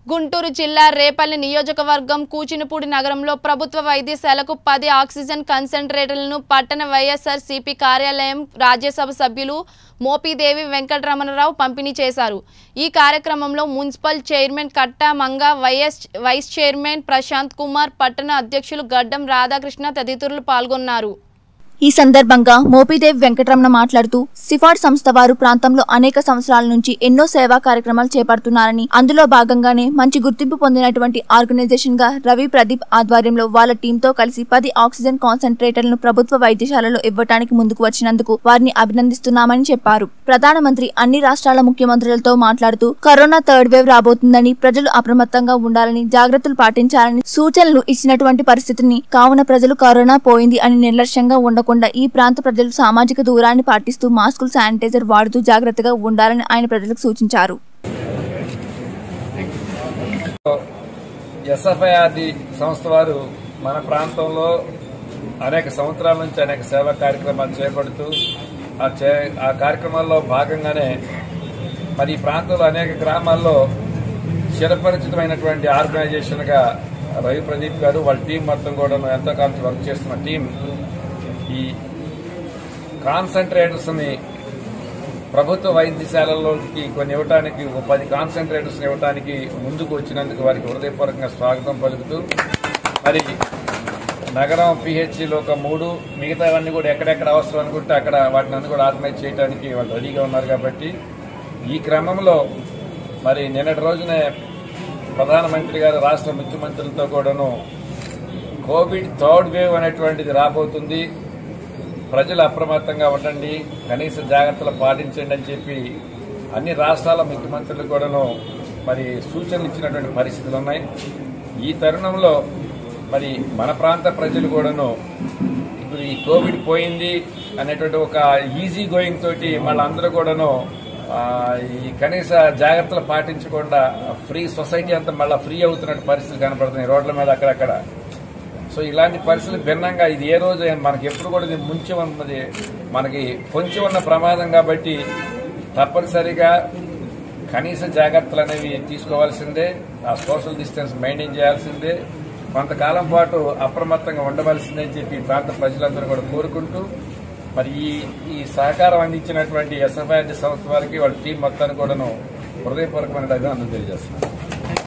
గుంటూరు జిల్లా రేపల్లి నియోజకవర్గం కూచినపూడి నగరంలో ప్రభుత్వ వైద్యశాలకు పది ఆక్సిజన్ కన్సంట్రేటర్లను పట్టణ వైఎస్ఆర్ సిపి కార్యాలయం రాజ్యసభ సభ్యులు మోపిదేవి వెంకటరమణరావు పంపిణీ చేశారు ఈ కార్యక్రమంలో municipal chairman Katta Manga YS vice chairman Prashanth Kumar పట్టణ అధ్యక్షులు గడ్డం రాధాకృష్ణ తదితరులు పాల్గొన్నారు ఈ సందర్భంగా మోపిదేవ్ వెంకటరమణ మాట్లాడుతూ సిఫార్ట్ సంస్థ వారు ప్రాంతంలో అనేక సంవత్సరాల నుంచి ఎన్నో సేవా కార్యక్రమాలు చేపడుతున్నారని అందులో భాగంగానే మంచి గుర్తింపు పొందినటువంటి ఆర్గనైజేషన్ గా రవి ప్రదీప్ ఆధ్వర్యంలో వాళ్ళ టీంతో కలిసి పది ఆక్సిజన్ కాన్సన్ట్రేటర్లను ప్రభుత్వ వైద్యశాలలో ఇవ్వటానికి ముందుకు వచ్చినందుకు వారిని అభినందిస్తున్నామని చెప్పారు ప్రధానమంత్రి అన్ని రాష్ట్రాల ముఖ్యమంత్రులతో మాట్లాడుతూ కరోనా థర్డ్ వేవ్ రాబోతుందని ప్రజలు అప్రమత్తంగా ఉండాలని జాగ్రత్తలు పాటించాలని సూచనలు ఇచ్చినటువంటి పరిస్థితిని కావున ప్రజలు కరోనా పోయింది అని నిర్లక్ష్యంగా ఉండకుండా ఈ ప్రాంత ప్రజలు సామాజిక దూరాన్ని పాటిస్తూ మాస్కులు శానిటైజర్ వాడుతూ జాగ్రత్తగా ఉండాలని ఆయన ప్రజలకు సూచించారు ఎస్ఎఫ్ఐఆర్డి సంస్థ వారు మన ప్రాంతంలో అనేక సంవత్సరాల నుంచి అనేక సేవా కార్యక్రమాలు చేపడుతూ ఆ చే ఆ కార్యక్రమాల్లో భాగంగానే మరి ఈ ప్రాంతంలో అనేక గ్రామాల్లో చిరపరిచితమైనటువంటి ఆర్గనైజేషన్గా రవి ప్రదీప్ గారు వాళ్ళ టీం మొత్తం కూడా ఎంతో కాలం వర్క్ చేస్తున్న టీం ఈ కాన్సన్ట్రేటర్స్ని ప్రభుత్వ వైద్యశాలలోకి కొన్ని ఇవ్వడానికి ఒక పది కాన్సన్ట్రేటర్స్ ఇవ్వడానికి ముందుకు వచ్చినందుకు వారికి హృదయపూర్వకంగా స్వాగతం పలుకుతూ మరి నగరం పిహెచ్సిలో ఒక మూడు మిగతావన్నీ కూడా ఎక్కడెక్కడ అవసరం అనుకుంటే అక్కడ వాటిని అన్ని కూడా ఆర్గనైజ్ చేయడానికి వాళ్ళు రెడీగా ఉన్నారు కాబట్టి ఈ క్రమంలో మరి నిన్నటి రోజునే ప్రధానమంత్రి గారు రాష్ట్ర ముఖ్యమంత్రులతో కూడాను కోవిడ్ థర్డ్ వేవ్ అనేటువంటిది రాబోతుంది ప్రజలు అప్రమత్తంగా ఉండండి కనీస జాగ్రత్తలు పాటించండి అని చెప్పి అన్ని రాష్ట్రాల ముఖ్యమంత్రులు కూడాను మరి సూచనలు ఇచ్చినటువంటి పరిస్థితులు ఉన్నాయి ఈ తరుణంలో మరి మన ప్రాంత ప్రజలు కూడాను ఇప్పుడు ఈ కోవిడ్ పోయింది అనేటువంటి ఒక ఈజీ గోయింగ్ తోటి వాళ్ళందరూ కూడాను ఆ, ఈ కనీస జాగ్రత్తలు పాటించకుండా ఫ్రీ సొసైటీ అంతా మళ్ళీ ఫ్రీ అవుతున్నట్టు పరిస్థితులు కనపడుతున్నాయి రోడ్ల మీద అక్కడక్కడ సో ఇలాంటి పరిస్థితులు భిన్నంగా ఇది ఏ రోజు మనకి ఎప్పుడు కూడా ఇది ముంచి ఉన్నది మనకి పొంచి ఉన్న ప్రమాదం కాబట్టి తప్పనిసరిగా కనీస జాగ్రత్తలు అనేవి తీసుకోవాల్సిందే ఆ సోషల్ డిస్టెన్స్ మెయింటైన్ చేయాల్సిందే కొంతకాలం పాటు అప్రమత్తంగా ఉండవలసిందే అని చెప్పి ఈ ప్రాంత ప్రజలందరూ కూడా కోరుకుంటూ మరి ఈ ఈ సహకారం అందించినటువంటి ఎస్ఎఫ్ఐ సంస్థ వారికి వాళ్ళ టీం మొత్తాన్ని కూడాను హృదయపూర్వకమైన అభినందనలు తెలియజేస్తున్నాను